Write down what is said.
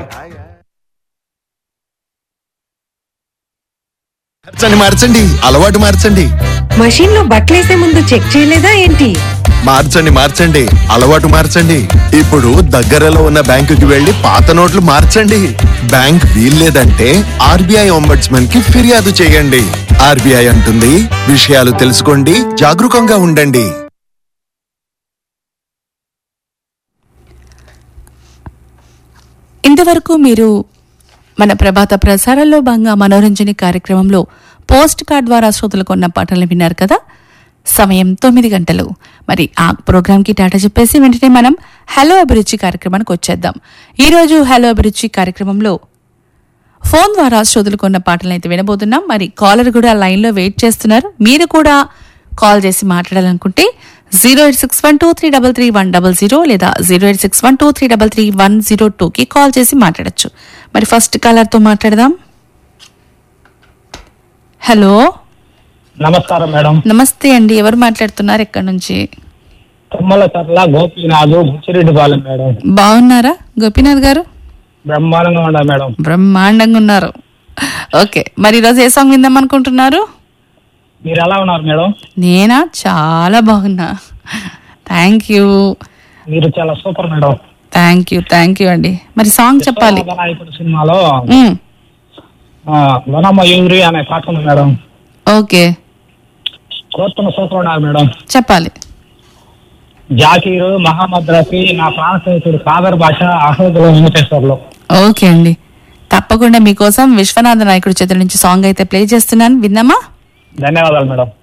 మార్చండి మార్చండి అలవాటు మార్చండి మషీన్ లో బట్టలేసే ముందు చెక్ చేయలేదా ఏంటి మార్చండి మార్చండి అలవాటు మార్చండి ఇప్పుడు దగ్గరలో ఉన్న బ్యాంకుకి వెళ్లి పాత నోట్లు మార్చండి బ్యాంక్ వీల్లేదంటే ఆర్బీఐ ఒంబడ్స్మన్ కి ఫిర్యాదు చేయండి ఆర్బీఐ అంటుంది విషయాలు తెలుసుకోండి జాగరూకంగా ఉండండి ఇంతవరకు మీరు మన ప్రభాత ప్రసారాల్లో భాగంగా మనోరంజని కార్యక్రమంలో పోస్ట్ కార్డ్ ద్వారా శ్రోతలు కొన్న పాటలను విన్నారు కదా సమయం తొమ్మిది గంటలు మరి ఆ ప్రోగ్రామ్కి టాటా చెప్పేసి వెంటనే మనం హలో అభిరుచి కార్యక్రమానికి వచ్చేద్దాం ఈరోజు హలో అభిరుచి కార్యక్రమంలో ఫోన్ ద్వారా శ్రోతలు కొన్న పాటలను అయితే వినబోతున్నాం మరి కాలర్ కూడా లైన్లో వెయిట్ చేస్తున్నారు మీరు కూడా కాల్ చేసి మాట్లాడాలనుకుంటే zero eight six one two three double three one double zero లేదా zero eight six one two three double three one zero టూకి కాల్ చేసి మాట్లాడొచ్చు మరి ఫస్ట్ కాలర్తో మాట్లాడదాం హలో నమస్కారం మేడం నమస్తే అండి ఎవరు మాట్లాడుతున్నారు ఎక్కడి నుంచి తుమ్మల చర్ల గోపీనాథ్ బుచ్చిరెడ్డిపాలెం మేడం బాగున్నారా గోపీనాథ్ గారు బ్రహ్మాండంగా ఉండా మేడం బ్రహ్మాండంగా ఉన్నారు ఓకే మరి ఈరోజు ఏ సాంగ్ విందాం అనుకుంటున్నారు మీరు ఎలా ఉన్నారు మేడం నేనా చాలా బాగున్నా థ్యాంక్ యూ మీరు చాలా super madam thank you thank you అండి మరి సాంగ్ చెప్పాలి వినాయకుడు సినిమాలో మ్మ్. ఆ, వనమ యూరి అనే పాట ఉంది మేడం ఓకే కోర్టున సూపర్ ఉన్నారు మేడం చెప్పాలి జాకీరు మహమ్మద్ రఫీ నా ప్రాణ స్నేహితుడు సాగర్ భాష అహ్మదుల వెంకటేశ్వర్లు ఓకే అండి తప్పకుండా మీకోసం విశ్వనాథ నాయకుడి చేతుల నుంచి సాంగ్ అయితే ప్లే చేస్తున్నాను విన్నామా ధన్యవాదాలు మేడం